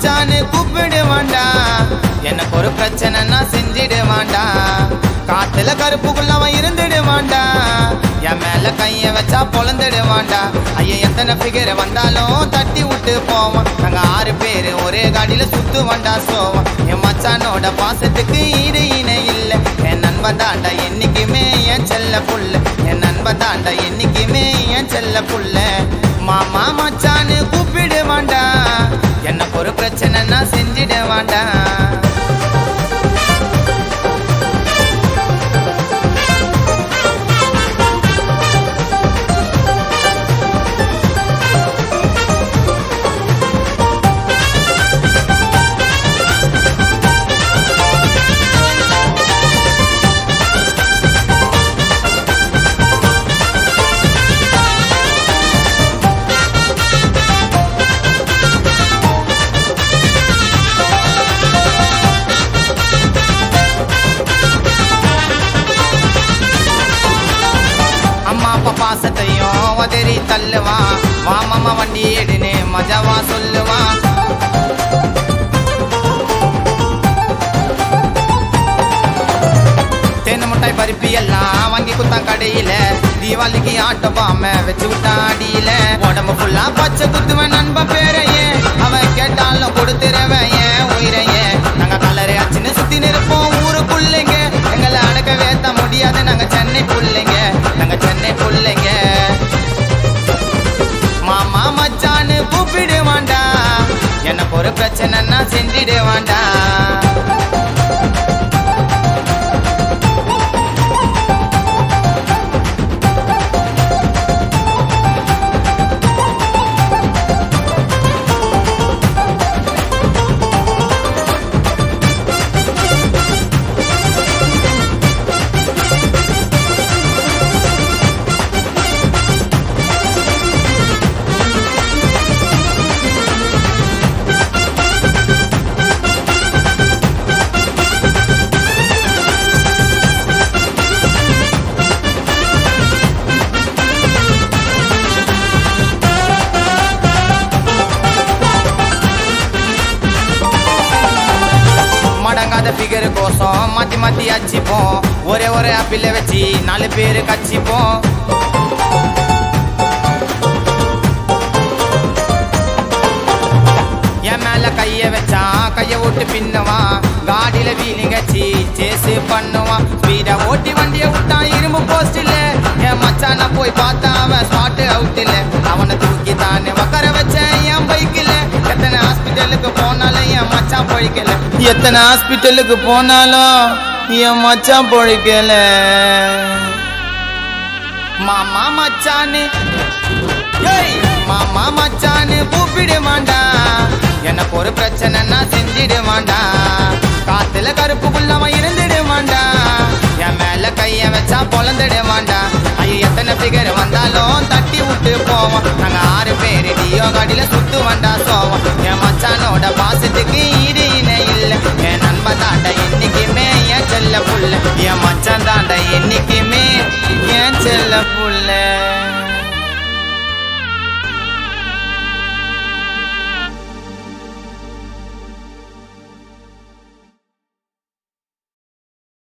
மச்சான்னு கூப்பிடுவான்டா எனக்கு ஒரு பிரச்சனைனா செஞ்சிடுவான்டா காத்துல கருப்புக்குள்ள அவன் இருந்துடுவான்டா என் மேல கைய வச்சா பொழந்துடுவான்டா ஐயா எத்தனை ஃபிகர் வந்தாலும் தட்டி விட்டு போவான் நாங்க ஆறு பேரு ஒரே காடியில சுத்துவான்டா சோவான் என் மச்சானோட பாசத்துக்கு ஈடு இணை இல்ல என் நண்பன் தாண்டா என்னைக்குமே என் செல்ல புள்ள என் நண்பன் தாண்டா என்னைக்குமே என் செல்ல புள்ள மாமா மச்சான்னு கூப்பிடுவான்டா எனக்கு ஒரு பிரச்சனைனா செஞ்சிடுவான்டா அம்மா அப்பா பாசத்தையும் உதறி தள்ளுவான் மாமம்மா வண்டி எடுன்னு மஜாவா சொல்லுவான் தேன் முட்டாய் பருப்பி எல்லாம் வாங்கி குத்தான் கடையில தீபாவளிக்கு ஆட்டோ பாம வச்சு விட்டான் அடியில உடம்பு ஃபுல்லா பச்சை குத்துவன் நண்பன் பேரையே அவன் கேட்டாலும் கொடுத்துறவன் ஏன் உயிரையே நாங்க கலரை அச்சுன்னு சுத்தி நிற்போம் ஊருக்குள்ளைங்க எங்களை அடக்க வேத்த முடியாது நாங்க சென்னை புள்ளைங்க நாங்க சென்னை புள்ளைங்க மாமா மச்சான்னு கூப்பிடுவான்டா எனக்கு ஒரு பிரச்சனைன்னா செஞ்சிடுவான்டா மடங்காத ஃபிகர் கோசம் மாத்தி மாத்தி அடிச்சுப்போம் ஒரே ஒரே ஆப்பிள வச்சு நாலு பேரு கச்சிப்போம் என் மேல கைய வச்சான் கைய விட்டு பின்னுவான் காடியில வீலிங் கச்சி சேசு பண்ணுவான் ஸ்பீட ஓட்டி வண்டிய விட்டான் இரும்பு போஸ்டில் என் மச்சான போய் பார்த்தா அவன் ஸ்பாட் அவுட்டில் அவனை தூக்கி தானே உக்கார வச்சேன் என் பைக்கில் எத்தனை ஹாஸ்பிட்டலுக்கு போனாலும் என் மச்சான் பொழிக்கல எத்தனை ஹாஸ்பிட்டலுக்கு போனாலும் என் மச்சான் பொழிக்கல மாமா மச்சான்னு ஏய் மாமா மச்சான்னு கூப்பிடுவான்டா எனக்கு ஒரு பிரச்சனைனா செஞ்சிடுவான்டா காத்துல கருப்புக்குள்ள அவன் இருந்துடுவான்டா என் மேல கைய வச்சா பொழந்துடுவான்டா ஐயோ எத்தனை ஃபிகர் வந்தாலும் தட்டி விட்டு போவான் நாங்க ஆறு பேரு டியோ காடியில சுத்துவான்டா சோவான் என் மச்சானோட பாசத்துக்கு ஈடு இணை இல்ல என் நண்பன் தாண்டா என்னைக்குமே என் செல்ல புள்ள என் மச்சான் தாண்டா என்னைக்குமே என் செல்ல புள்ள